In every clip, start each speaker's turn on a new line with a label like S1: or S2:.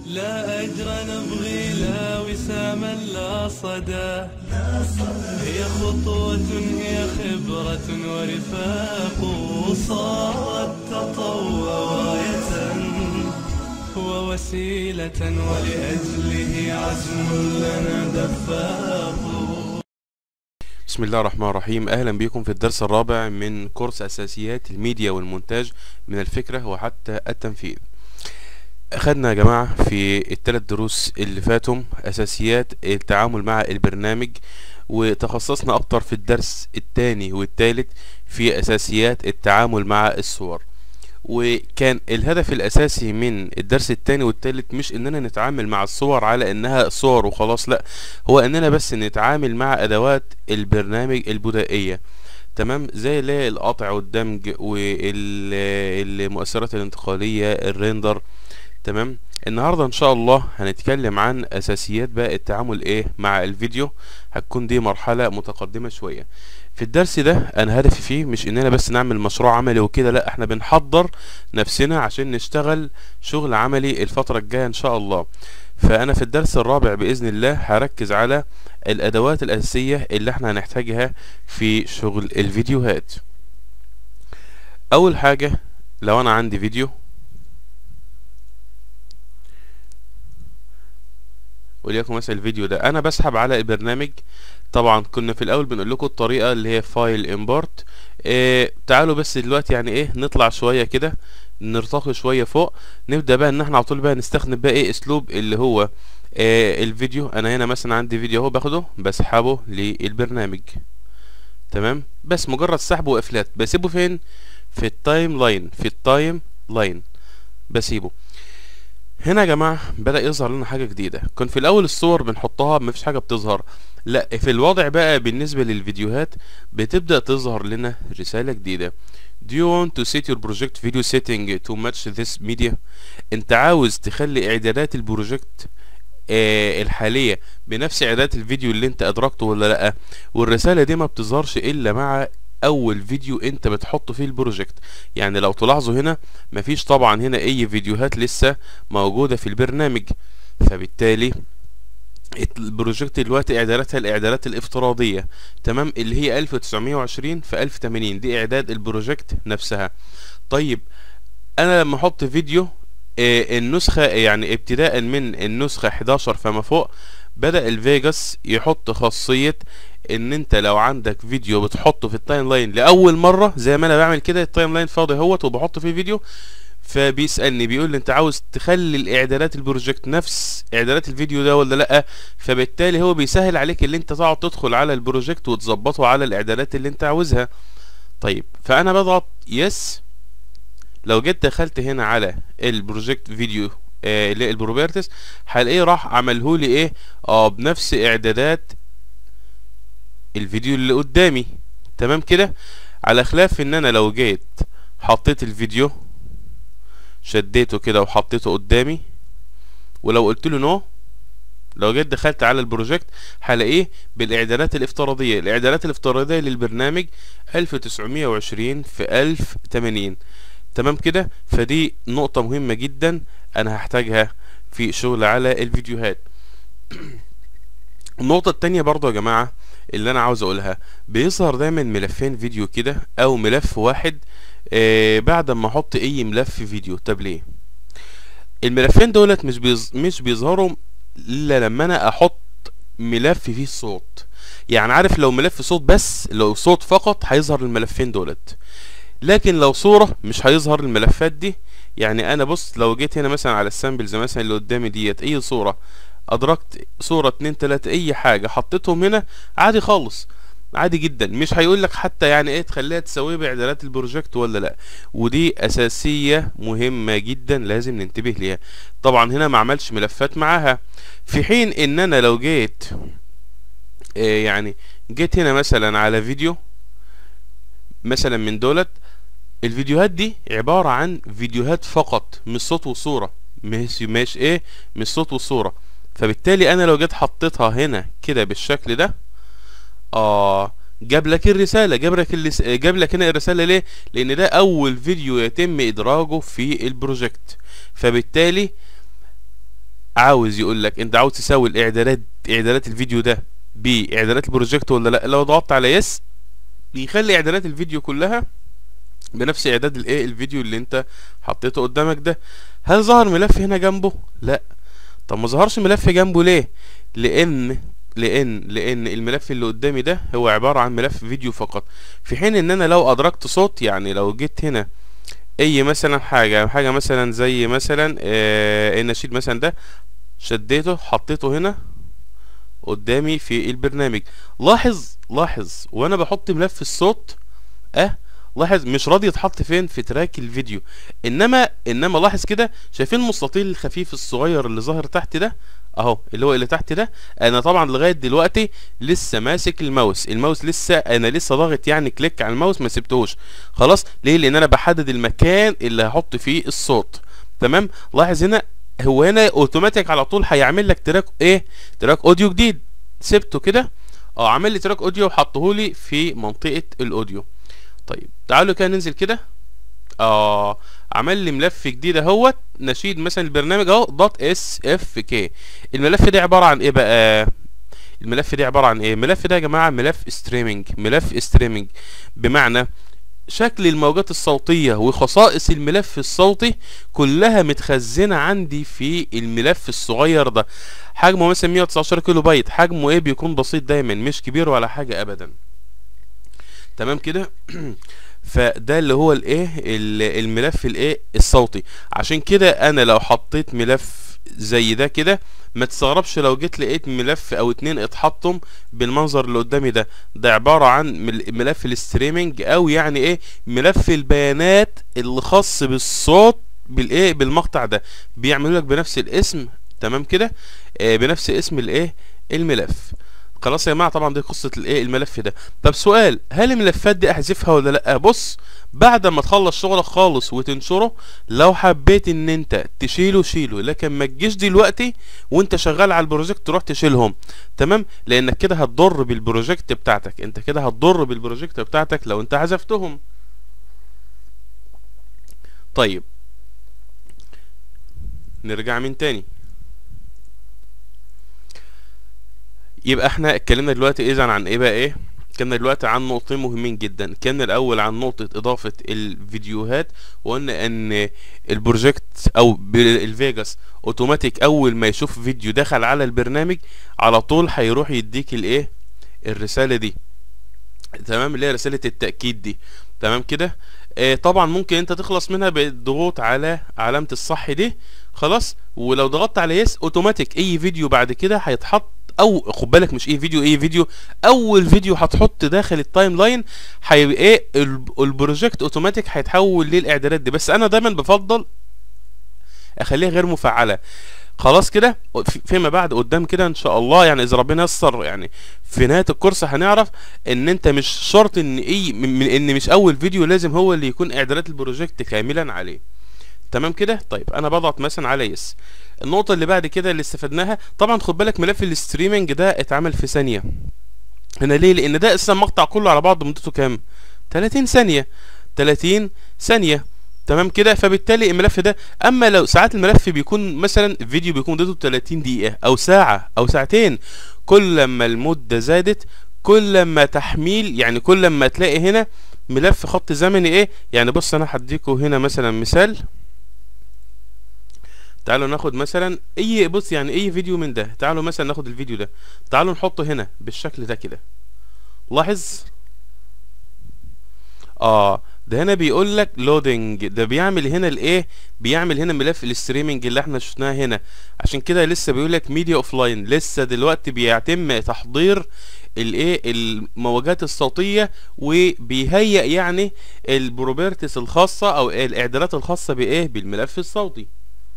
S1: لا أجر نبغي لا وساما لا صدى هي خطوة هي خبرة ورفاق صارت تطوع راية ووسيلة ولأجله عزم لنا دفاق
S2: بسم الله الرحمن الرحيم اهلا بكم في الدرس الرابع من كورس اساسيات الميديا والمونتاج من الفكرة وحتى التنفيذ اخدنا يا جماعة في الثلاث دروس اللي فاتهم اساسيات التعامل مع البرنامج وتخصصنا اكتر في الدرس الثاني والثالث في اساسيات التعامل مع الصور وكان الهدف الاساسي من الدرس الثاني والثالث مش اننا نتعامل مع الصور على انها صور وخلاص لا هو اننا بس نتعامل مع ادوات البرنامج البدائية تمام زي اللي هي القطع والدمج والمؤثرات الانتقالية الريندر تمام النهاردة ان شاء الله هنتكلم عن اساسيات بقى التعامل ايه مع الفيديو هتكون دي مرحلة متقدمة شوية في الدرس ده انا هدفي فيه مش اننا بس نعمل مشروع عملي وكده لا احنا بنحضر نفسنا عشان نشتغل شغل عملي الفترة الجاية ان شاء الله فانا في الدرس الرابع باذن الله هركز على الادوات الاساسية اللي احنا هنحتاجها في شغل الفيديوهات اول حاجة لو انا عندي فيديو وليكن مثلا الفيديو ده انا بسحب على البرنامج طبعا كنا في الاول بنقول لكم الطريقه اللي هي فايل امبورت إيه تعالوا بس دلوقتي يعني ايه نطلع شويه كده نرتقي شويه فوق نبدا بقى ان احنا على طول بقى نستخدم بقى ايه اسلوب اللي هو إيه الفيديو انا هنا مثلا عندي فيديو اهو باخده بسحبه للبرنامج تمام بس مجرد سحب وقفلات بسيبه فين في التايم لاين في التايم لاين بسيبه هنا يا جماعة بدأ يظهر لنا حاجة جديدة كان في الأول الصور بنحطها مفيش حاجة بتظهر لا في الوضع بقى بالنسبة للفيديوهات بتبدأ تظهر لنا رسالة جديدة Do you want to set your project video setting to match this media انت عاوز تخلي اعدادات البروجكت آه الحالية بنفس اعدادات الفيديو اللي انت ادركته ولا لا والرسالة دي ما بتظهرش الا مع اول فيديو انت بتحطه فيه البروجكت يعني لو تلاحظوا هنا مفيش طبعا هنا اي فيديوهات لسه موجودة في البرنامج فبالتالي البروجكت دلوقتي اعداداتها الاعدادات الافتراضية تمام اللي هي 1920 في 1080 دي اعداد البروجكت نفسها طيب انا لما احط فيديو آه النسخة يعني ابتداء من النسخة 11 فما فوق بدأ الفيجاس يحط خاصية ان انت لو عندك فيديو بتحطه في التايم لاين لاول مره زي ما انا بعمل كده التايم لاين فاضي اهوت وبحط فيه فيديو فبيسالني بيقول لي انت عاوز تخلي الاعدادات البروجكت نفس اعدادات الفيديو ده ولا لا فبالتالي هو بيسهل عليك اللي انت تقعد تدخل على البروجكت وتظبطه على الاعدادات اللي انت عاوزها طيب فانا بضغط يس لو جيت دخلت هنا على البروجكت فيديو آه اللي البروبرتس هلاقيه راح عملهولي ايه اه بنفس اعدادات الفيديو اللي قدامي تمام كده على خلاف ان انا لو جيت حطيت الفيديو شديته كده وحطيته قدامي ولو قلت له نو لو جيت دخلت على البروجكت هلاقيه بالاعدادات الافتراضيه الاعدادات الافتراضيه للبرنامج 1920 في 1080 تمام كده فدي نقطه مهمه جدا انا هحتاجها في شغل على الفيديوهات النقطه التانية برضو يا جماعه اللي انا عاوز اقولها بيظهر دايما ملفين فيديو كده او ملف واحد آه بعد ما احط اي ملف فيديو طب ليه الملفين دولت مش بيز... مش بيظهروا الا لما انا احط ملف فيه الصوت يعني عارف لو ملف صوت بس لو صوت فقط هيظهر الملفين دولت لكن لو صورة مش هيظهر الملفات دي يعني انا بص لو جيت هنا مثلا على السامبلز مثلا اللي قدامي ديت اي صورة ادركت صورة اتنين تلاتة اي حاجة حطيتهم هنا عادي خالص عادي جدا مش هيقول لك حتى يعني ايه تخليها تساوي باعدادات البروجكت ولا لا ودي اساسية مهمة جدا لازم ننتبه ليها طبعا هنا ما عملش ملفات معاها في حين ان انا لو جيت إيه يعني جيت هنا مثلا على فيديو مثلا من دولت الفيديوهات دي عبارة عن فيديوهات فقط مش صوت وصورة مش مش ايه مش صوت وصورة فبالتالي انا لو جيت حطيتها هنا كده بالشكل ده اه جاب لك الرسالة جاب لك اللس... جاب لك هنا الرسالة ليه؟ لأن ده أول فيديو يتم إدراجه في البروجكت فبالتالي عاوز يقول لك انت عاوز تساوي الاعدادات اعدادات الفيديو ده باعدادات البروجكت ولا لا لو ضغطت على يس بيخلي اعدادات الفيديو كلها بنفس اعداد الايه الفيديو اللي انت حطيته قدامك ده هل ظهر ملف هنا جنبه لا طب ما ظهرش ملف جنبه ليه لان لان لان الملف اللي قدامي ده هو عبارة عن ملف فيديو فقط في حين ان انا لو ادركت صوت يعني لو جيت هنا اي مثلا حاجة حاجة مثلا زي مثلا آه النشيد مثلا ده شديته حطيته هنا قدامي في البرنامج لاحظ لاحظ وانا بحط ملف الصوت اه لاحظ مش راضي يتحط فين في تراك الفيديو انما انما لاحظ كده شايفين المستطيل الخفيف الصغير اللي ظاهر تحت ده اهو اللي هو اللي تحت ده انا طبعا لغايه دلوقتي لسه ماسك الماوس الماوس لسه انا لسه ضاغط يعني كليك على الماوس ما سبتهوش خلاص ليه لان انا بحدد المكان اللي هحط فيه الصوت تمام لاحظ هنا هو هنا اوتوماتيك على طول هيعمل لك تراك ايه تراك اوديو جديد سبته كده اه عامل لي تراك اوديو وحطه لي في منطقه الاوديو طيب تعالوا كده ننزل كده اه عمل لي ملف جديد اهوت نشيد مثلا البرنامج اهو دوت اس اف كي الملف ده عباره عن ايه بقى الملف ده عباره عن ايه الملف ده يا جماعه ملف ستريمنج ملف ستريمنج بمعنى شكل الموجات الصوتية وخصائص الملف الصوتي كلها متخزنة عندي في الملف الصغير ده حجمه مثلا 119 كيلو بايت حجمه ايه بيكون بسيط دايما مش كبير ولا حاجة ابدا تمام كده فده اللي هو الايه الملف الايه الصوتي عشان كده انا لو حطيت ملف زي ده كده ما تستغربش لو جيت لقيت ملف او اتنين اتحطم بالمنظر اللي قدامي ده ده عبارة عن ملف الستريمنج او يعني ايه ملف البيانات اللي خاص بالصوت بالايه بالمقطع ده بيعملوا لك بنفس الاسم تمام كده آه بنفس اسم الايه الملف خلاص يا جماعه طبعا دي قصه الايه الملف ده طب سؤال هل الملفات دي احذفها ولا لا بص بعد ما تخلص شغلك خالص وتنشره لو حبيت ان انت تشيله شيله لكن ما تجيش دلوقتي وانت شغال على البروجكت تروح تشيلهم تمام لانك كده هتضر بالبروجكت بتاعتك انت كده هتضر بالبروجكت بتاعتك لو انت حذفتهم طيب نرجع من تاني يبقى احنا اتكلمنا دلوقتي اذا عن ايه بقى ايه اتكلمنا دلوقتي عن نقطتين مهمين جدا اتكلمنا الاول عن نقطة اضافة الفيديوهات وقلنا ان البروجكت او الفيجاس اوتوماتيك اول ما يشوف فيديو دخل على البرنامج على طول هيروح يديك الايه الرسالة دي تمام اللي هي رسالة التأكيد دي تمام كده اه طبعا ممكن انت تخلص منها بالضغوط على علامة الصح دي خلاص ولو ضغطت على يس اوتوماتيك اي فيديو بعد كده هيتحط او خد بالك مش ايه فيديو ايه فيديو اول فيديو هتحط داخل التايم لاين هيبقى ايه البروجكت اوتوماتيك هيتحول للاعدادات دي بس انا دايما بفضل اخليها غير مفعله خلاص كده فيما بعد قدام كده ان شاء الله يعني اذا ربنا يسر يعني في نهايه الكورس هنعرف ان انت مش شرط ان اي من ان مش اول فيديو لازم هو اللي يكون اعدادات البروجكت كاملا عليه تمام كده طيب انا بضغط مثلا على يس النقطه اللي بعد كده اللي استفدناها طبعا خد بالك ملف الستريمنج ده اتعمل في ثانيه هنا ليه لان ده اساسا مقطع كله على بعض مدته كام 30 ثانيه 30 ثانيه تمام كده فبالتالي الملف ده اما لو ساعات الملف بيكون مثلا فيديو بيكون مدته 30 دقيقه او ساعه او ساعتين كل ما المده زادت كل ما تحميل يعني كل ما تلاقي هنا ملف خط زمني ايه يعني بص انا هديكوا هنا مثلا مثال تعالوا ناخد مثلا اي بص يعني اي فيديو من ده تعالوا مثلا ناخد الفيديو ده تعالوا نحطه هنا بالشكل ده كده لاحظ اه ده هنا بيقول لك لودنج ده بيعمل هنا الايه بيعمل هنا ملف الستريمنج اللي احنا شفناه هنا عشان كده لسه بيقول لك ميديا اوف لاين لسه دلوقتي بيتم تحضير الايه الموجات الصوتيه وبيهيئ يعني البروبرتس الخاصه او الاعدادات الخاصه بايه بالملف الصوتي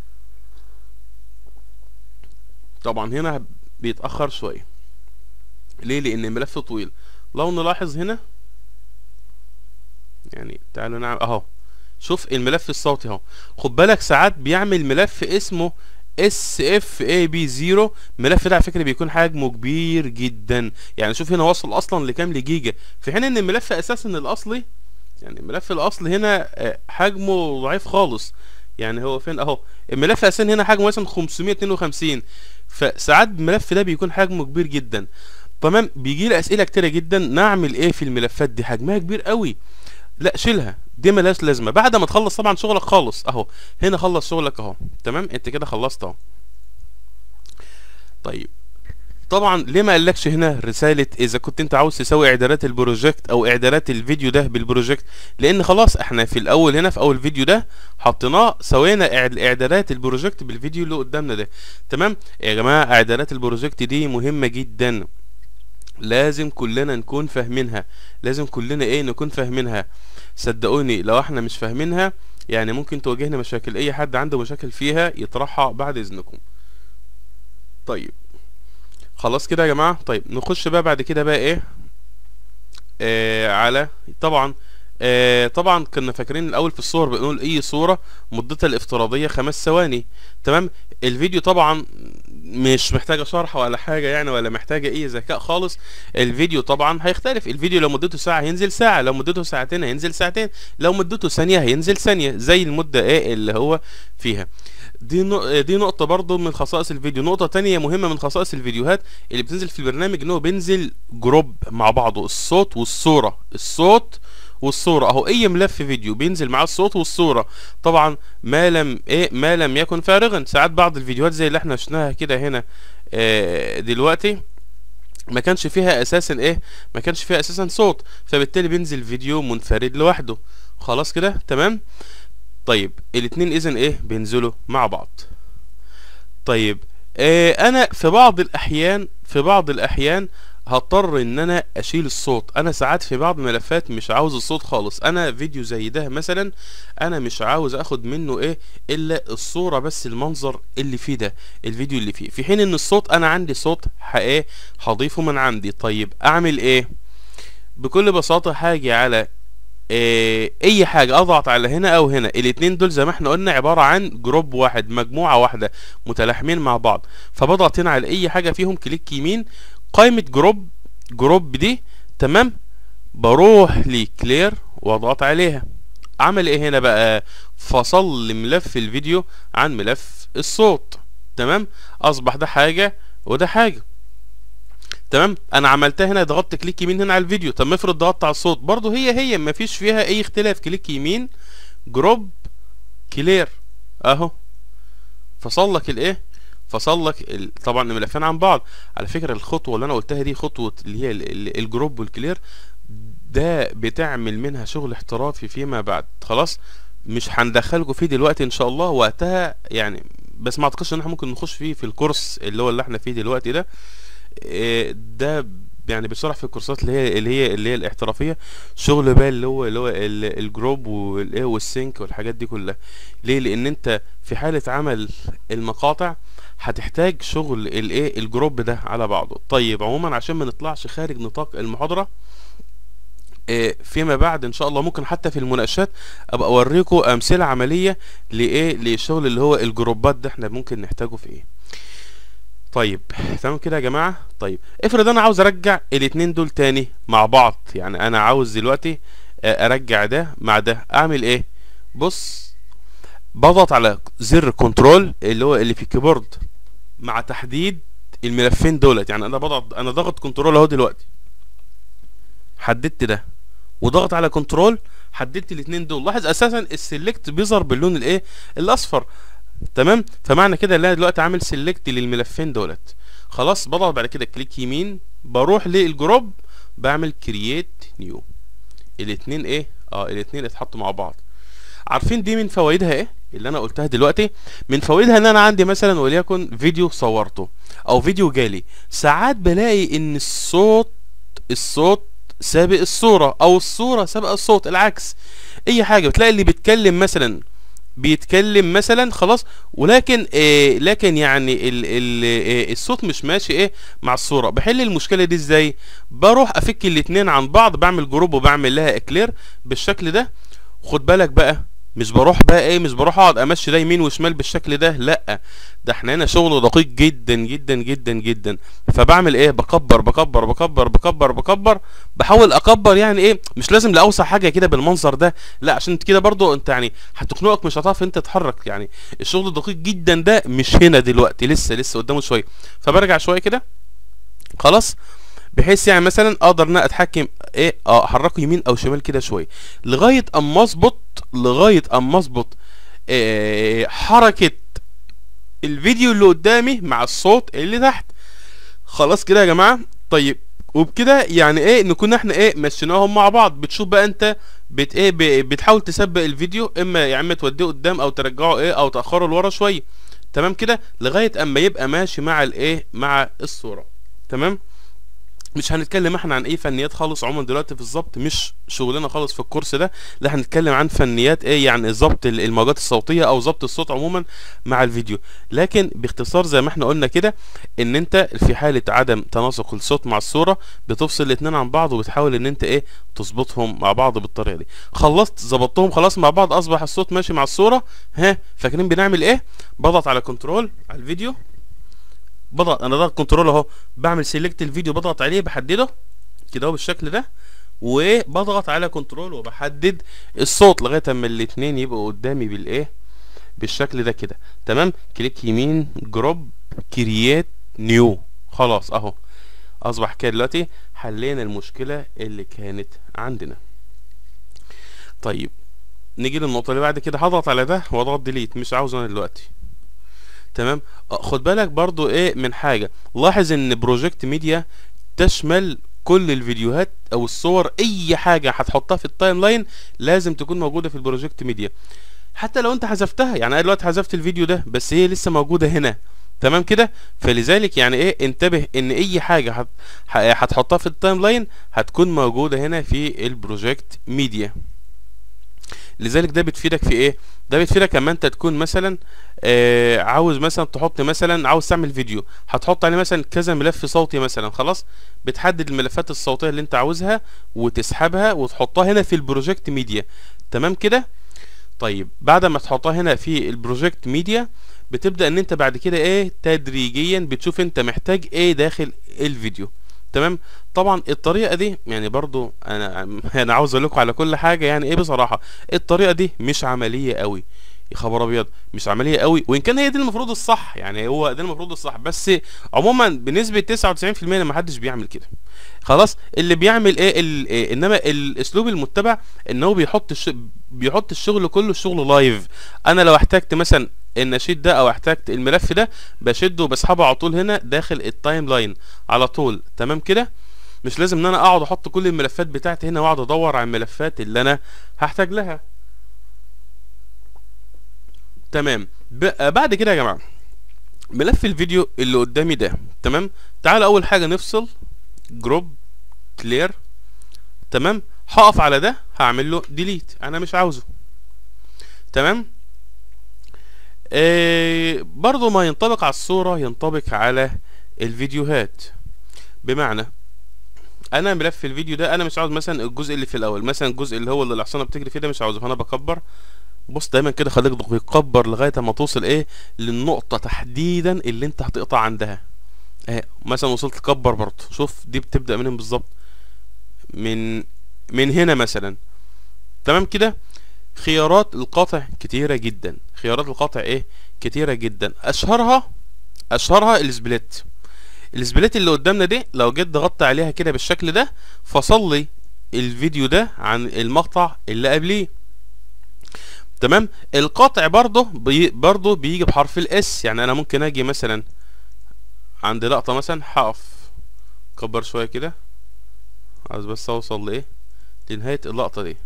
S2: طبعا هنا بيتأخر شوية ليه لان الملف طويل لو نلاحظ هنا يعني تعالوا نعمل اهو شوف الملف الصوتي اهو خد بالك ساعات بيعمل ملف اسمه اس اف اي بي 0 الملف ده على فكره بيكون حجمه كبير جدا يعني شوف هنا وصل اصلا لكام لجيجا في حين ان الملف اساسا الاصلي يعني الملف الاصلي هنا حجمه ضعيف خالص يعني هو فين اهو الملف اساسا هنا حجمه مثلا 552 فساعات الملف ده بيكون حجمه كبير جدا تمام بيجي لي اسئله كتيره جدا نعمل ايه في الملفات دي حجمها كبير قوي لا شيلها دي ملهاش لازمه بعد ما تخلص طبعا شغلك خالص اهو هنا خلص شغلك اهو تمام انت كده خلصت اهو طيب طبعا ليه ما قالكش هنا رسالة اذا كنت انت عاوز تسوي اعدادات البروجكت او اعدادات الفيديو ده بالبروجكت لان خلاص احنا في الاول هنا في اول فيديو ده حطيناه سوينا إعد- اعدادات البروجكت بالفيديو اللي قدامنا ده تمام يا جماعة اعدادات البروجكت دي مهمة جدا لازم كلنا نكون فاهمينها لازم كلنا ايه نكون فاهمينها صدقوني لو احنا مش فاهمينها يعني ممكن تواجهنا مشاكل اي حد عنده مشاكل فيها يطرحها بعد اذنكم طيب خلاص كده يا جماعة طيب نخش بقى بعد كده بقى ايه آه على طبعا آه طبعا كنا فاكرين الاول في الصور بنقول اي صورة مدتها الافتراضية خمس ثواني تمام الفيديو طبعا مش محتاجة شرح ولا حاجة يعني ولا محتاجة اي ذكاء خالص الفيديو طبعا هيختلف الفيديو لو مدته ساعة هينزل ساعة لو مدته ساعتين هينزل ساعتين لو مدته ثانية هينزل ثانية زي المدة ايه اللي هو فيها دي نق- دي نقطة برضو من خصائص الفيديو نقطة تانية مهمة من خصائص الفيديوهات اللي بتنزل في البرنامج ان هو بينزل جروب مع بعضه الصوت والصورة الصوت والصورة اهو اي ملف فيديو بينزل معاه الصوت والصورة طبعا ما لم ايه ما لم يكن فارغا ساعات بعض الفيديوهات زي اللي احنا شفناها كده هنا آه دلوقتي ما كانش فيها اساسا ايه ما كانش فيها اساسا صوت فبالتالي بينزل فيديو منفرد لوحده خلاص كده تمام طيب الاتنين اذا ايه بينزلوا مع بعض طيب آه انا في بعض الاحيان في بعض الاحيان هضطر ان انا اشيل الصوت انا ساعات في بعض الملفات مش عاوز الصوت خالص انا فيديو زي ده مثلا انا مش عاوز اخد منه ايه الا الصورة بس المنظر اللي فيه ده الفيديو اللي فيه في حين ان الصوت انا عندي صوت ايه هضيفه من عندي طيب اعمل ايه بكل بساطة هاجي على إيه اي حاجة اضغط على هنا او هنا الاتنين دول زي ما احنا قلنا عبارة عن جروب واحد مجموعة واحدة متلاحمين مع بعض فبضغط هنا على اي حاجة فيهم كليك يمين قائمة جروب جروب دي تمام بروح لكلير واضغط عليها اعمل ايه هنا بقى فصل لي ملف الفيديو عن ملف الصوت تمام اصبح ده حاجة وده حاجة تمام انا عملتها هنا ضغطت كليك يمين هنا على الفيديو طب افرض ضغطت على الصوت برضو هي هي مفيش فيها اي اختلاف كليك يمين جروب كلير اهو فصل لك الايه فصل لك ال... طبعا الملفين عن بعض على فكره الخطوه اللي انا قلتها دي خطوه اللي هي ال... ال... الجروب والكلير ده بتعمل منها شغل احترافي فيما بعد خلاص مش هندخلكم فيه دلوقتي ان شاء الله وقتها يعني بس ما اعتقدش ان احنا ممكن نخش فيه في الكورس اللي هو اللي احنا فيه دلوقتي ده إيه ده يعني بيشرح في الكورسات اللي هي اللي هي اللي هي الاحترافيه شغل بقى اللي هو اللي هو ال- الجروب والايه والسينك والحاجات دي كلها ليه لان انت في حاله عمل المقاطع هتحتاج شغل الايه الجروب ده على بعضه طيب عموما عشان ما نطلعش خارج نطاق المحاضره إيه فيما بعد ان شاء الله ممكن حتى في المناقشات ابقى اوريكم امثله عمليه لايه للشغل اللي هو الجروبات ده احنا ممكن نحتاجه في ايه طيب تمام كده يا جماعه طيب افرض انا عاوز ارجع الاتنين دول تاني مع بعض يعني انا عاوز دلوقتي آه، ارجع ده مع ده اعمل ايه بص بضغط على زر كنترول اللي هو اللي في الكيبورد مع تحديد الملفين دولت يعني انا بضغط انا ضغط كنترول اهو دلوقتي حددت ده وضغط على كنترول حددت الاتنين دول لاحظ اساسا السلكت بيظهر باللون الايه الاصفر تمام فمعنى كده ان انا دلوقتي عامل سيلكت للملفين دولت خلاص بضغط بعد كده كليك يمين بروح للجروب بعمل كرييت نيو الاتنين ايه اه الاتنين اتحطوا مع بعض عارفين دي من فوائدها ايه اللي انا قلتها دلوقتي من فوائدها ان انا عندي مثلا وليكن فيديو صورته او فيديو جالي ساعات بلاقي ان الصوت الصوت سابق الصورة او الصورة سابقة الصوت العكس اي حاجة بتلاقي اللي بيتكلم مثلا بيتكلم مثلا خلاص ولكن آه لكن يعني ال ال آه الصوت مش ماشي ايه مع الصورة بحل المشكلة دي ازاي بروح افك الاتنين عن بعض بعمل جروب وبعمل لها اكلير بالشكل ده خد بالك بقى مش بروح بقى ايه مش بروح اقعد امشي ده يمين وشمال بالشكل ده لا ده احنا هنا شغل دقيق جدا جدا جدا جدا فبعمل ايه بكبر بكبر بكبر بكبر بكبر بحاول اكبر يعني ايه مش لازم لاوسع حاجه كده بالمنظر ده لا عشان انت كده برضو انت يعني هتخنقك مش هتعرف انت تتحرك يعني الشغل الدقيق جدا ده مش هنا دلوقتي لسه لسه قدامه شويه فبرجع شويه كده خلاص بحيث يعني مثلا اقدر ان انا اتحكم ايه اه احركه يمين او شمال كده شويه لغايه اما اظبط لغايه اما اظبط إيه حركه الفيديو اللي قدامي مع الصوت اللي تحت خلاص كده يا جماعه طيب وبكده يعني ايه نكون احنا ايه مشيناهم مع بعض بتشوف بقى انت بت ايه ب- بتحاول تسبق الفيديو اما يا اما توديه قدام او ترجعه ايه او تاخره لورا شويه تمام كده لغايه اما يبقى ماشي مع الايه مع الصوره تمام مش هنتكلم احنا عن ايه فنيات خالص عموما دلوقتي في الظبط مش شغلنا خالص في الكورس ده لا هنتكلم عن فنيات ايه يعني ظبط ال- الموجات الصوتيه او ظبط الصوت عموما مع الفيديو لكن باختصار زي ما احنا قلنا كده ان انت في حاله عدم تناسق الصوت مع الصوره بتفصل الاتنين عن بعض وبتحاول ان انت ايه تظبطهم مع بعض بالطريقه دي خلصت ظبطتهم خلاص مع بعض اصبح الصوت ماشي مع الصوره ها فاكرين بنعمل ايه بضغط على كنترول على الفيديو بضغط انا ضغط كنترول اهو بعمل سيلكت الفيديو بضغط عليه بحدده كده اهو بالشكل ده وبضغط على كنترول وبحدد الصوت لغايه اما الاتنين يبقوا قدامي بالايه بالشكل ده كده تمام كليك يمين جروب كرييت نيو خلاص اهو اصبح كده دلوقتي حلينا المشكله اللي كانت عندنا طيب نيجي للنقطه اللي بعد كده هضغط على ده واضغط ديليت مش عاوزه انا دلوقتي تمام آه، خد بالك برضو ايه من حاجه لاحظ ان بروجكت ميديا تشمل كل الفيديوهات او الصور اي حاجه هتحطها في التايم لاين لازم تكون موجوده في البروجكت ميديا حتى لو انت حذفتها يعني انا دلوقتي حذفت الفيديو ده بس هي لسه موجوده هنا تمام كده فلذلك يعني ايه انتبه ان اي حاجه هت- ه- هتحطها في التايم لاين هتكون موجوده هنا في البروجكت ميديا لذلك ده بتفيدك في ايه ده بتفيدك اما انت تكون مثلا آه عاوز مثلا تحط مثلا عاوز تعمل فيديو هتحط عليه مثلا كذا ملف صوتي مثلا خلاص بتحدد الملفات الصوتيه اللي انت عاوزها وتسحبها وتحطها هنا في البروجكت ميديا تمام كده طيب بعد ما تحطها هنا في البروجكت ميديا بتبدا ان انت بعد كده ايه تدريجيا بتشوف انت محتاج ايه داخل الفيديو تمام طبعا الطريقه دي يعني برضو انا انا عاوز اقول لكم على كل حاجه يعني ايه بصراحه الطريقه دي مش عمليه قوي يا خبر ابيض مش عمليه قوي وان كان هي دي المفروض الصح يعني هو ده المفروض الصح بس عموما بنسبه 99% ما حدش بيعمل كده خلاص اللي بيعمل ايه ال- إيه انما الاسلوب المتبع ان هو بيحط الش... بيحط الشغل كله الشغل لايف انا لو احتجت مثلا النشيد ده او احتجت الملف ده بشده وبسحبه على طول هنا داخل التايم لاين على طول تمام كده مش لازم ان انا اقعد احط كل الملفات بتاعتي هنا واقعد ادور على الملفات اللي انا هحتاج لها تمام ب- بعد كده يا جماعه ملف الفيديو اللي قدامي ده تمام تعال اول حاجه نفصل جروب كلير تمام هقف على ده هعمل له ديليت انا مش عاوزه تمام آه برضو ما ينطبق على الصورة ينطبق على الفيديوهات بمعنى انا ملف الفيديو ده انا مش عاوز مثلا الجزء اللي في الاول مثلا الجزء اللي هو اللي الحصانه بتجري فيه ده مش عاوزه فانا بكبر بص دايما كده خليك دقيق كبر لغايه ما توصل ايه للنقطه تحديدا اللي انت هتقطع عندها اهي مثلا وصلت كبر برضه شوف دي بتبدا منين بالظبط من من هنا مثلا تمام كده خيارات القطع كتيره جدا خيارات القطع ايه كتيره جدا اشهرها اشهرها السبليت السبليت اللي قدامنا دي لو جيت ضغطت عليها كده بالشكل ده فصل لي الفيديو ده عن المقطع اللي قبليه تمام القطع برضه بي برضه بيجي بحرف الاس يعني انا ممكن اجي مثلا عند لقطة مثلا هقف كبر شوية كده عايز بس اوصل لايه لنهاية اللقطة دي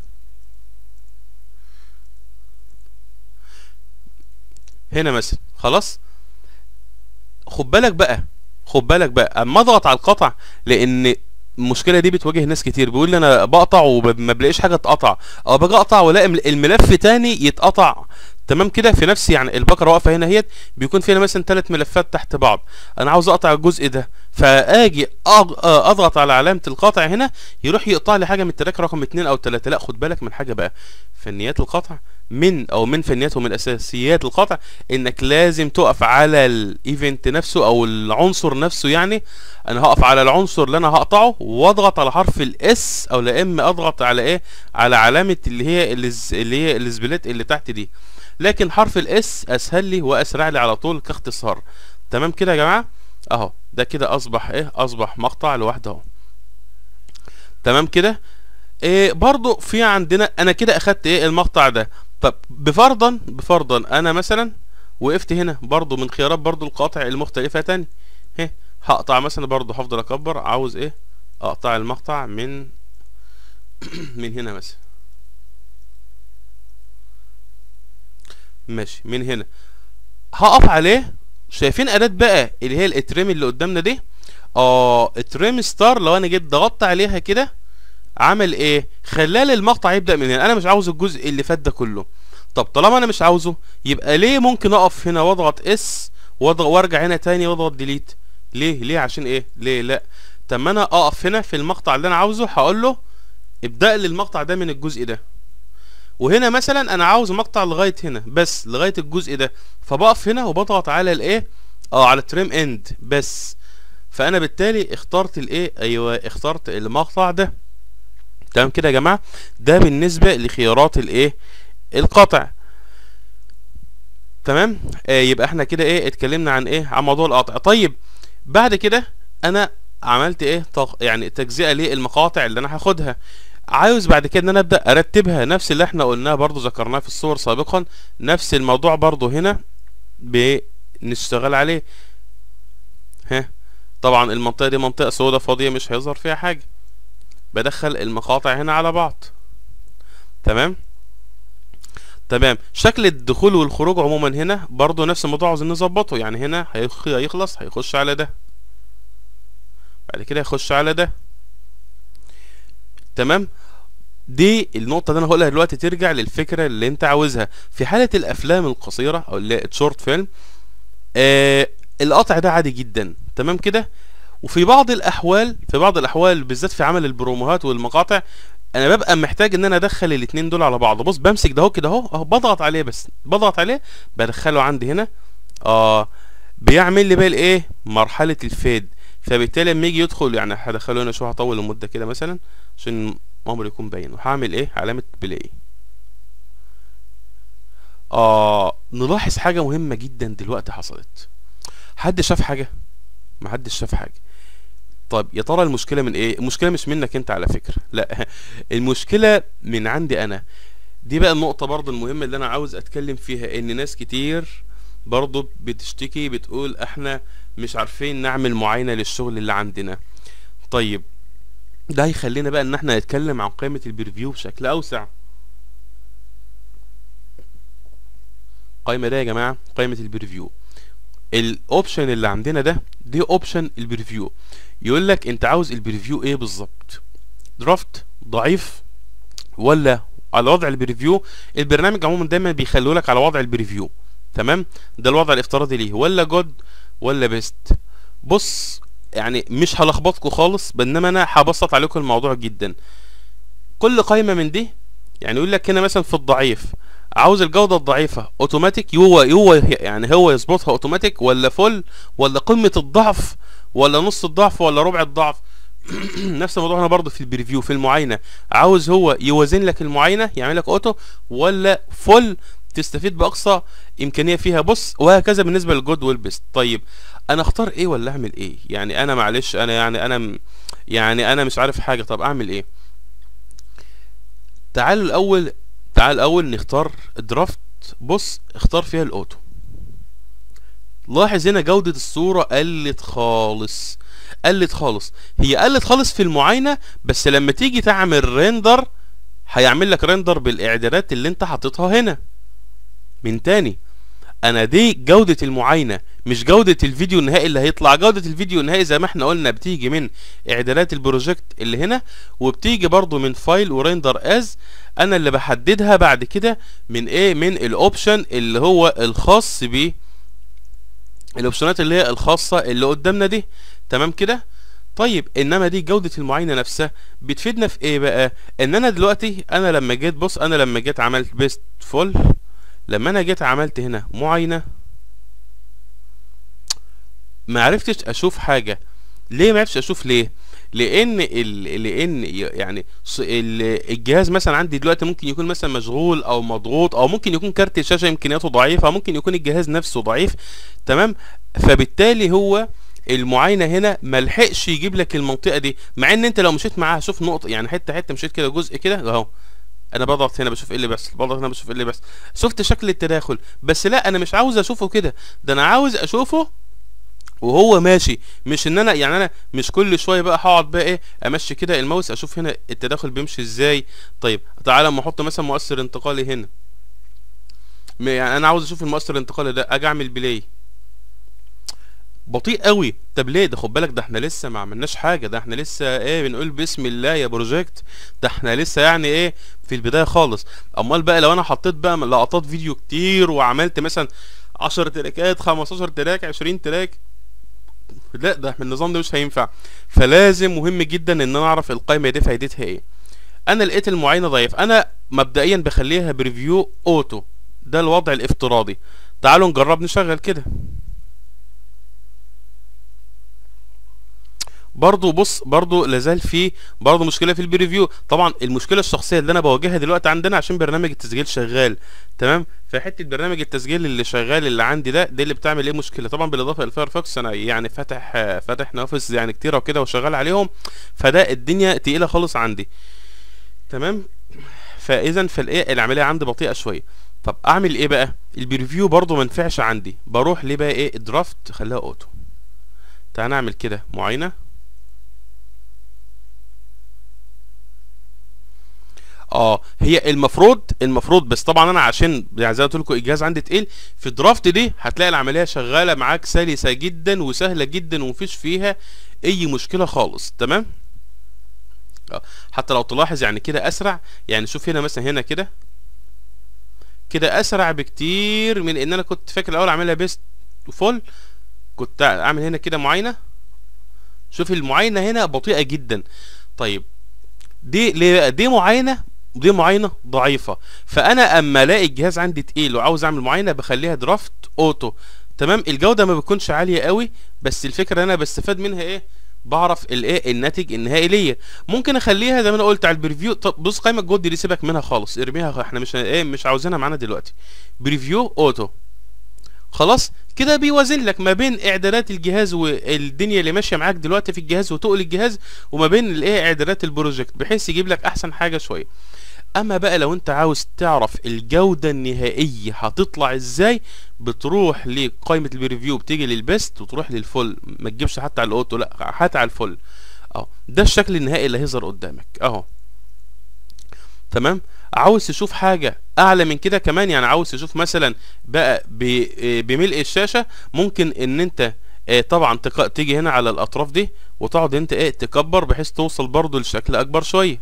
S2: هنا مثلا خلاص خد بالك بقى خد بالك بقى اما اضغط على القطع لان المشكله دي بتواجه ناس كتير بيقول لي انا بقطع وما بلاقيش حاجه تقطع او باجي اقطع والاقي الملف تاني يتقطع تمام كده في نفس يعني البقره واقفه هنا اهيت بيكون فيها مثلا ثلاث ملفات تحت بعض انا عاوز اقطع الجزء ده فاجي اضغط على علامه القطع هنا يروح يقطع لي حاجه من التراك رقم اتنين او تلاته لا خد بالك من حاجه بقى فنيات القطع من او من فنيات ومن اساسيات القطع انك لازم تقف على الايفنت نفسه او العنصر نفسه يعني انا هقف على العنصر اللي انا هقطعه واضغط على حرف الاس او لا اما اضغط على ايه على علامه اللي هي الز- اللي هي السبليت اللي تحت دي لكن حرف الاس اسهل لي واسرع لي على طول كاختصار تمام كده يا جماعه اهو ده كده اصبح ايه اصبح مقطع لوحده اهو تمام كده إيه برضو في عندنا انا كده اخدت ايه المقطع ده طب بفرضا بفرضا انا مثلا وقفت هنا برضو من خيارات برضو القاطع المختلفة تاني ها هقطع مثلا برضو هفضل اكبر عاوز ايه اقطع المقطع من من هنا مثلا ماشي من هنا هقف عليه شايفين اداة بقى اللي هي الاتريم اللي قدامنا دي اه اتريم ستار لو انا جيت ضغطت عليها كده عمل ايه خلال المقطع يبدا من هنا انا مش عاوز الجزء اللي فات ده كله طب طالما انا مش عاوزه يبقى ليه ممكن اقف هنا واضغط اس واضغط وارجع هنا تاني واضغط ديليت ليه ليه عشان ايه ليه لا طب ما انا اقف هنا في المقطع اللي انا عاوزه هقول له ابدا لي المقطع ده من الجزء ده وهنا مثلا انا عاوز مقطع لغايه هنا بس لغايه الجزء ده فبقف هنا وبضغط على الايه اه على تريم اند بس فانا بالتالي اخترت الايه ايوه اخترت المقطع ده تمام كده يا جماعه ده بالنسبه لخيارات الايه القطع تمام آه يبقى احنا كده ايه اتكلمنا عن ايه عن موضوع القطع طيب بعد كده انا عملت ايه تق... يعني تجزئه للمقاطع اللي انا هاخدها عاوز بعد كده ان انا ابدا ارتبها نفس اللي احنا قلناه برضو ذكرناه في الصور سابقا نفس الموضوع برضو هنا بنشتغل عليه ها طبعا المنطقه دي منطقه سوداء فاضيه مش هيظهر فيها حاجه بدخل المقاطع هنا على بعض تمام تمام شكل الدخول والخروج عموما هنا برضو نفس الموضوع عاوزين نظبطه يعني هنا هيخ- هيخلص هيخش على ده بعد كده يخش على ده تمام دي النقطة اللي انا هقولها دلوقتي ترجع للفكرة اللي انت عاوزها في حالة الافلام القصيرة او اللي شورت فيلم آه القطع ده عادي جدا تمام كده وفي بعض الاحوال في بعض الاحوال بالذات في عمل البروموهات والمقاطع انا ببقى محتاج ان انا ادخل الاتنين دول على بعض بص بمسك ده اهو كده اهو اهو بضغط عليه بس بضغط عليه بدخله عندي هنا اه بيعمل لي بقى الايه مرحله الفيد فبالتالي لما يجي يدخل يعني هدخله هنا شو هطول المده كده مثلا عشان الامر يكون باين وهعمل ايه علامه بلاي اه نلاحظ حاجه مهمه جدا دلوقتي حصلت حد شاف حاجه محدش شاف حاجه طيب يا ترى المشكله من ايه المشكله مش منك انت على فكره لا المشكله من عندي انا دي بقى النقطه برضو المهمه اللي انا عاوز اتكلم فيها ان ناس كتير برضو بتشتكي بتقول احنا مش عارفين نعمل معاينه للشغل اللي عندنا طيب ده هيخلينا بقى ان احنا نتكلم عن قائمه البريفيو بشكل اوسع قائمه ده يا جماعه قائمه البريفيو الاوبشن اللي عندنا ده دي اوبشن البريفيو يقول لك انت عاوز البريفيو ايه بالظبط درافت ضعيف ولا على وضع البريفيو البرنامج عموما دايما بيخلوا لك على وضع البريفيو تمام ده الوضع الافتراضي ليه ولا جود ولا بيست بص يعني مش هلخبطكم خالص بينما انا هبسط عليكم الموضوع جدا كل قائمه من دي يعني يقول لك هنا مثلا في الضعيف عاوز الجوده الضعيفه اوتوماتيك هو هو يعني هو يظبطها اوتوماتيك ولا فل ولا قمه الضعف ولا نص الضعف ولا ربع الضعف نفس الموضوع هنا برضه في البريفيو في المعاينه عاوز هو يوازن لك المعاينه يعمل لك اوتو ولا فل تستفيد باقصى امكانيه فيها بص وهكذا بالنسبه للجود والبيست طيب انا اختار ايه ولا اعمل ايه يعني انا معلش انا يعني انا م- يعني انا مش عارف حاجه طب اعمل ايه تعالوا الاول تعال الاول نختار درافت بص اختار فيها الاوتو لاحظ هنا جودة الصورة قلت خالص قلت خالص هي قلت خالص في المعاينة بس لما تيجي تعمل ريندر هيعمل لك ريندر بالاعدادات اللي انت حاططها هنا من تاني انا دي جودة المعاينة مش جودة الفيديو النهائي اللي هيطلع جودة الفيديو النهائي زي ما احنا قلنا بتيجي من اعدادات البروجكت اللي هنا وبتيجي برضو من فايل وريندر از انا اللي بحددها بعد كده من ايه من الاوبشن اللي هو الخاص ب الاوبشنات اللي هي الخاصة اللي قدامنا دي تمام كده طيب انما دي جودة المعاينة نفسها بتفيدنا في ايه بقى ان انا دلوقتي انا لما جيت بص انا لما جيت عملت بيست فول لما انا جيت عملت هنا معاينة ما عرفتش اشوف حاجة ليه ما عرفتش اشوف ليه لان ال... لان يعني ص- ال- الجهاز مثلا عندي دلوقتي ممكن يكون مثلا مشغول او مضغوط او ممكن يكون كارت الشاشه امكانياته ضعيفه او ممكن يكون الجهاز نفسه ضعيف تمام فبالتالي هو المعاينه هنا ملحقش يجيب لك المنطقه دي مع ان انت لو مشيت معاها شوف نقطه يعني حته حته مشيت كده جزء كده اهو انا بضغط هنا بشوف ايه اللي بيحصل بضغط هنا بشوف ايه اللي بيحصل شفت شكل التداخل بس لا انا مش عاوز اشوفه كده ده انا عاوز اشوفه وهو ماشي مش ان انا يعني انا مش كل شويه بقى هقعد بقى ايه امشي كده الماوس اشوف هنا التداخل بيمشي ازاي طيب تعالى اما احط مثلا مؤثر انتقالي هنا م- يعني انا عاوز اشوف المؤثر الانتقالي ده اجي اعمل بلاي بطيء قوي طب ليه ده خد بالك ده احنا لسه ما عملناش حاجه ده احنا لسه ايه بنقول بسم الله يا بروجكت ده احنا لسه يعني ايه في البدايه خالص امال بقى لو انا حطيت بقى لقطات فيديو كتير وعملت مثلا 10 تراكات 15 تراك 20 تراك لا ده من النظام ده مش هينفع فلازم مهم جدا ان انا اعرف القائمه دي فايدتها ايه انا لقيت المعاينه ضعيف انا مبدئيا بخليها بريفيو اوتو ده الوضع الافتراضي تعالوا نجرب نشغل كده برضو بص برضو لازال في برضو مشكله في البريفيو طبعا المشكله الشخصيه اللي انا بواجهها دلوقتي عندنا عشان برنامج التسجيل شغال تمام فحته برنامج التسجيل اللي شغال اللي عندي ده دي اللي بتعمل ايه مشكله طبعا بالاضافه للفايرفوكس انا يعني فاتح فاتح نافذ يعني كتيره وكده وشغال عليهم فده الدنيا تقيله خالص عندي تمام فاذا فالايه العمليه عندي بطيئه شويه طب اعمل ايه بقى البريفيو برضو ما نفعش عندي بروح ليه بقى ايه الدرافت خليها اوتو تعال نعمل كده معاينه اه هي المفروض المفروض بس طبعا انا عشان يعني زي ما قلت لكم الجهاز عندي تقيل في الدرافت دي هتلاقي العمليه شغاله معاك سلسه جدا وسهله جدا ومفيش فيها اي مشكله خالص تمام اه حتى لو تلاحظ يعني كده اسرع يعني شوف هنا مثلا هنا كده كده اسرع بكتير من ان انا كنت فاكر الاول اعملها بيست فول كنت اعمل هنا كده معاينه شوف المعاينه هنا بطيئه جدا طيب دي ليه بقى دي معاينه دي معاينه ضعيفه فانا اما الاقي الجهاز عندي تقيل وعاوز اعمل معاينه بخليها درافت اوتو تمام الجوده ما بتكونش عاليه قوي بس الفكره انا بستفاد منها ايه بعرف الايه الناتج النهائي ليا ممكن اخليها زي ما انا قلت على البريفيو طب بص قائمه الجود دي سيبك منها خالص ارميها احنا مش ايه مش عاوزينها معانا دلوقتي بريفيو اوتو خلاص كده بيوازن لك ما بين اعدادات الجهاز والدنيا اللي ماشيه معاك دلوقتي في الجهاز وتقل الجهاز وما بين الايه اعدادات البروجكت بحيث يجيب لك احسن حاجه شويه اما بقى لو انت عاوز تعرف الجوده النهائيه هتطلع ازاي بتروح لقائمه البريفيو بتيجي للبيست وتروح للفول ما تجيبش حتى على الاوتو لا هات على الفول اهو ده الشكل النهائي اللي هيظهر قدامك اهو تمام عاوز تشوف حاجه اعلى من كده كمان يعني عاوز تشوف مثلا بقى بملء الشاشه ممكن ان انت آه طبعا تق... تيجي هنا على الاطراف دي وتقعد انت ايه تكبر بحيث توصل برضو لشكل اكبر شويه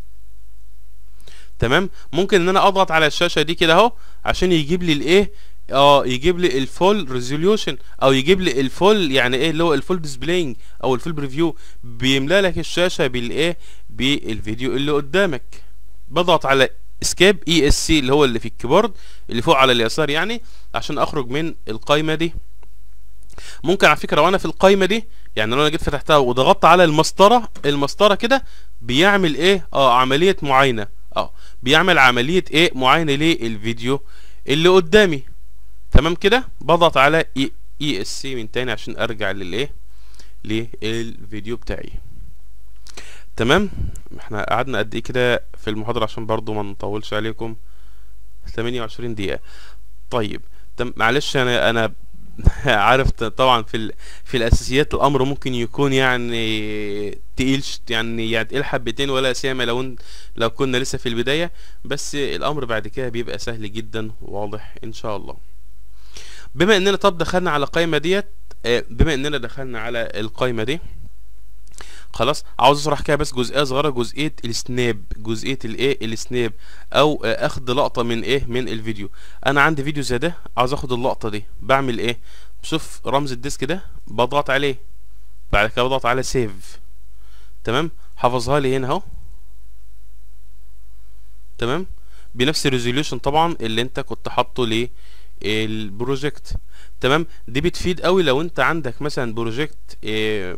S2: تمام ممكن ان انا اضغط على الشاشه دي كده اهو عشان يجيب لي الايه اه يجيب لي الفول ريزوليوشن او يجيب لي الفول يعني ايه اللي هو الفول ديسبلاينج او الفول بريفيو بيملا لك الشاشه بالايه بالفيديو اللي قدامك بضغط على اسكيب اي اس سي اللي هو اللي في الكيبورد اللي فوق على اليسار يعني عشان اخرج من القايمه دي ممكن على فكره وانا في القايمه دي يعني لو انا جيت فتحتها وضغطت على المسطره المسطره كده بيعمل ايه اه عمليه معاينه اه بيعمل عمليه ايه معاينه للفيديو اللي قدامي تمام كده بضغط على اي اي اس سي من تاني عشان ارجع للايه للفيديو بتاعي تمام احنا قعدنا قد ايه كده في المحاضره عشان برضو ما نطولش عليكم 28 دقيقه طيب تم معلش انا انا عارف طبعا في ال... في الاساسيات الامر ممكن يكون يعني تقيل يعني يعني تقيل حبتين ولا سيما لو لو كنا لسه في البدايه بس الامر بعد كده بيبقى سهل جدا وواضح ان شاء الله بما اننا طب دخلنا على القائمه ديت بما اننا دخلنا على القائمه دي خلاص عاوز اشرح كده بس جزئيه صغيره جزئيه السناب جزئيه الايه السناب او اخد لقطه من ايه من الفيديو انا عندي فيديو زي ده عاوز اخد اللقطه دي بعمل ايه بشوف رمز الديسك ده بضغط عليه بعد كده بضغط على سيف تمام حافظها لي هنا اهو تمام بنفس الريزوليوشن طبعا اللي انت كنت حاطه للبروجكت تمام دي بتفيد قوي لو انت عندك مثلا بروجكت إيه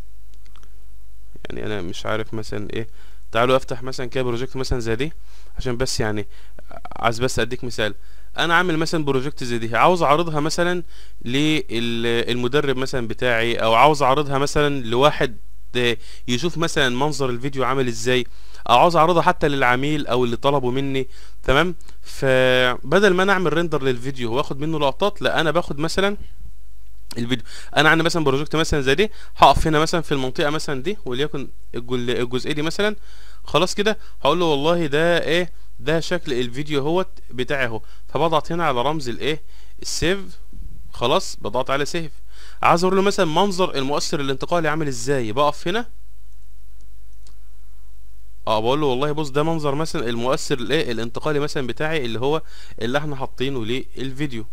S2: يعني انا مش عارف مثلا ايه تعالوا افتح مثلا كده بروجكت مثلا زي دي عشان بس يعني عايز بس اديك مثال انا عامل مثلا بروجكت زي دي عاوز اعرضها مثلا للمدرب مثلا بتاعي او عاوز اعرضها مثلا لواحد يشوف مثلا منظر الفيديو عامل ازاي او عاوز اعرضها حتى للعميل او اللي طلبوا مني تمام فبدل ما انا اعمل ريندر للفيديو واخد منه لقطات لا انا باخد مثلا الفيديو انا عندي مثلا بروجكت مثلا زي دي هقف هنا مثلا في المنطقه مثلا دي وليكن الجزئيه دي مثلا خلاص كده هقول له والله ده ايه ده شكل الفيديو اهوت بتاعي اهو فبضغط هنا على رمز الايه السيف خلاص بضغط على سيف عايز اقول له مثلا منظر المؤثر الانتقالي عامل ازاي بقف هنا اه بقول له والله بص ده منظر مثلا المؤثر الايه الانتقالي مثلا بتاعي اللي هو اللي احنا حاطينه للفيديو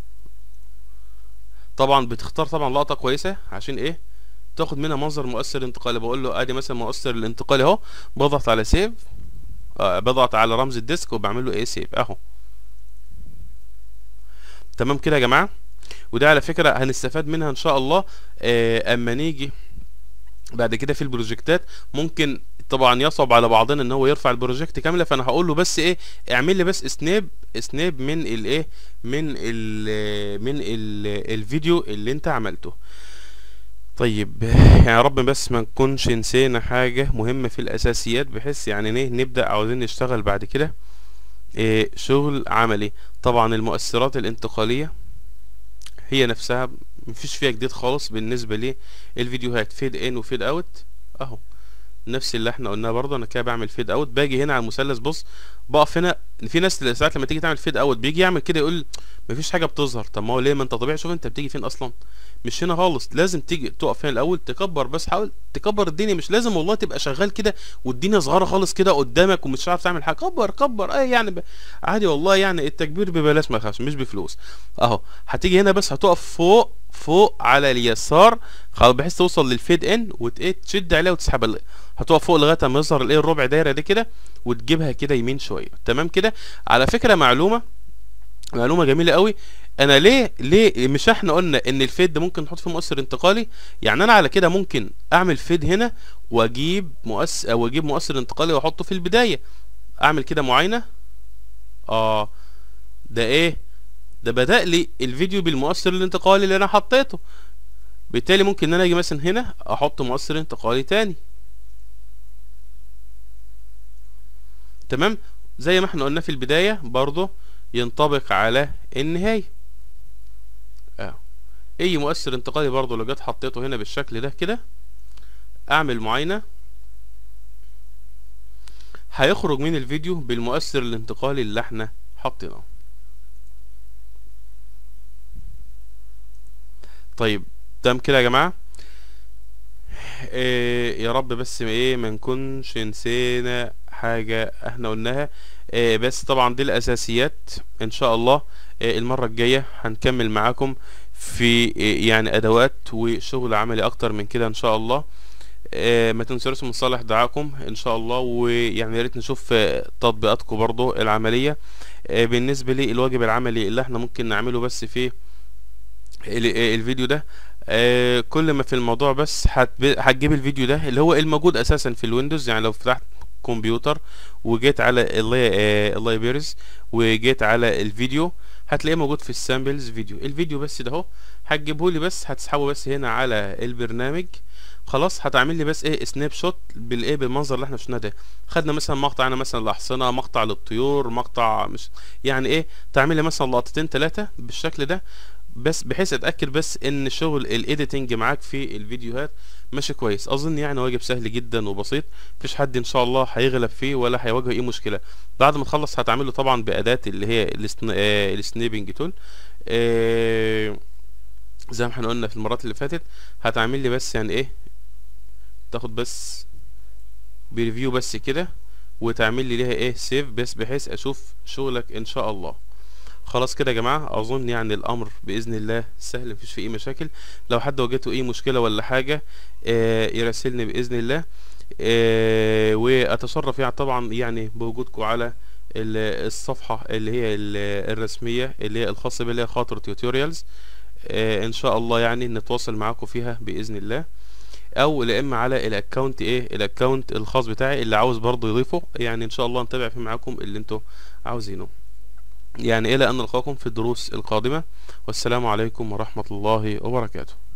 S2: طبعا بتختار طبعا لقطه كويسه عشان ايه تاخد منها منظر مؤثر انتقالي بقول له ادي مثلا مؤثر الانتقالي اهو بضغط على سيف آه بضغط على رمز الديسك وبعمل له ايه سيف اهو تمام كده يا جماعه وده على فكره هنستفاد منها ان شاء الله آه اما نيجي بعد كده في البروجكتات ممكن طبعا يصعب على بعضنا ان هو يرفع البروجكت كامله فانا هقول له بس ايه اعمل لي بس سناب سناب من الايه من ال من ال الفيديو اللي انت عملته طيب يعني يا رب بس ما نكونش نسينا حاجة مهمة في الأساسيات بحيث يعني ايه نبدأ عاوزين نشتغل بعد كده إيه شغل عملي طبعا المؤثرات الانتقالية هي نفسها مفيش فيها جديد خالص بالنسبة للفيديوهات فيد ان وفيد اوت اهو نفس اللي احنا قلناه برضه انا كده بعمل فيد اوت باجي هنا على المثلث بص بقف هنا في ناس ساعات لما تيجي تعمل فيد اوت بيجي يعمل كده يقول مفيش حاجه بتظهر طب ما هو ليه ما انت طبيعي شوف انت بتيجي فين اصلا مش هنا خالص لازم تيجي تقف هنا الاول تكبر بس حاول تكبر الدنيا مش لازم والله تبقى شغال كده والدنيا صغيره خالص كده قدامك ومش عارف تعمل حاجه كبر كبر اي يعني ب... عادي والله يعني التكبير ببلاش ما تخافش مش بفلوس اهو هتيجي هنا بس هتقف فوق فوق على اليسار خلاص بحيث توصل للفيد ان وتشد عليها وتسحب هتقف فوق لغايه ما يظهر الايه الربع دايره دي كده وتجيبها كده يمين شويه تمام كده على فكره معلومه معلومه جميله قوي انا ليه ليه مش احنا قلنا ان الفيد ده ممكن نحط فيه مؤثر انتقالي يعني انا على كده ممكن اعمل فيد هنا واجيب مؤثر او اجيب مؤثر انتقالي واحطه في البدايه اعمل كده معاينه اه ده ايه ده بدأ لي الفيديو بالمؤثر الانتقالي اللي انا حطيته بالتالي ممكن ان انا اجي مثلا هنا احط مؤثر انتقالي تاني تمام زي ما احنا قلنا في البداية برضه ينطبق على النهاية اه اي مؤثر انتقالي برضه لو جيت حطيته هنا بالشكل ده كده اعمل معاينة هيخرج من الفيديو بالمؤثر الانتقالي اللي احنا حطيناه طيب تمام كده يا جماعه إيه يا رب بس ايه ما نكونش نسينا حاجه احنا قلناها إيه بس طبعا دي الاساسيات ان شاء الله إيه المره الجايه هنكمل معاكم في إيه يعني ادوات وشغل عملي اكتر من كده ان شاء الله إيه ما تنسوش من صالح دعاكم ان شاء الله ويعني يا ريت نشوف تطبيقاتكم برضو العمليه إيه بالنسبه للواجب العملي اللي احنا ممكن نعمله بس في الفيديو ده آه كل ما في الموضوع بس هتجيب الفيديو ده اللي هو الموجود اساسا في الويندوز يعني لو فتحت كمبيوتر وجيت على اللايبرز وجيت على الفيديو هتلاقيه موجود في السامبلز فيديو الفيديو بس ده اهو هتجيبه لي بس هتسحبه بس هنا على البرنامج خلاص هتعمل لي بس ايه سناب شوت بالايه بالمنظر اللي احنا شفناه ده خدنا مثلا مقطع انا مثلا الاحصنه مقطع للطيور مقطع مش يعني ايه تعمل لي مثلا لقطتين ثلاثه بالشكل ده بس بحيث اتاكد بس ان شغل الايديتنج معاك في الفيديوهات ماشي كويس اظن يعني واجب سهل جدا وبسيط مفيش حد ان شاء الله هيغلب فيه ولا هيواجه اي مشكله بعد ما تخلص هتعمله طبعا باداه اللي هي السنيبنج تول زي ما احنا قلنا في المرات اللي فاتت هتعمل لي بس يعني ايه تاخد بس بريفيو بس كده وتعمل لي ليها ايه سيف بس بحيث اشوف شغلك ان شاء الله خلاص كده يا جماعة اظن يعني الامر باذن الله سهل مفيش فيه اي مشاكل لو حد واجهته اي مشكلة ولا حاجة آه يراسلني باذن الله آه، واتشرف يعني طبعا يعني بوجودكم على ال- الصفحة اللي هي ال- الرسمية اللي هي الخاصة بي اللي هي خاطر تيوتوريالز ان شاء الله يعني نتواصل معاكم فيها باذن الله او لا اما على الاكونت ايه الاكونت الخاص بتاعي اللي عاوز برضه يضيفه يعني ان شاء الله نتابع فيه معاكم اللي انتوا عاوزينه يعني الى ان نلقاكم في الدروس القادمة والسلام عليكم ورحمة الله وبركاته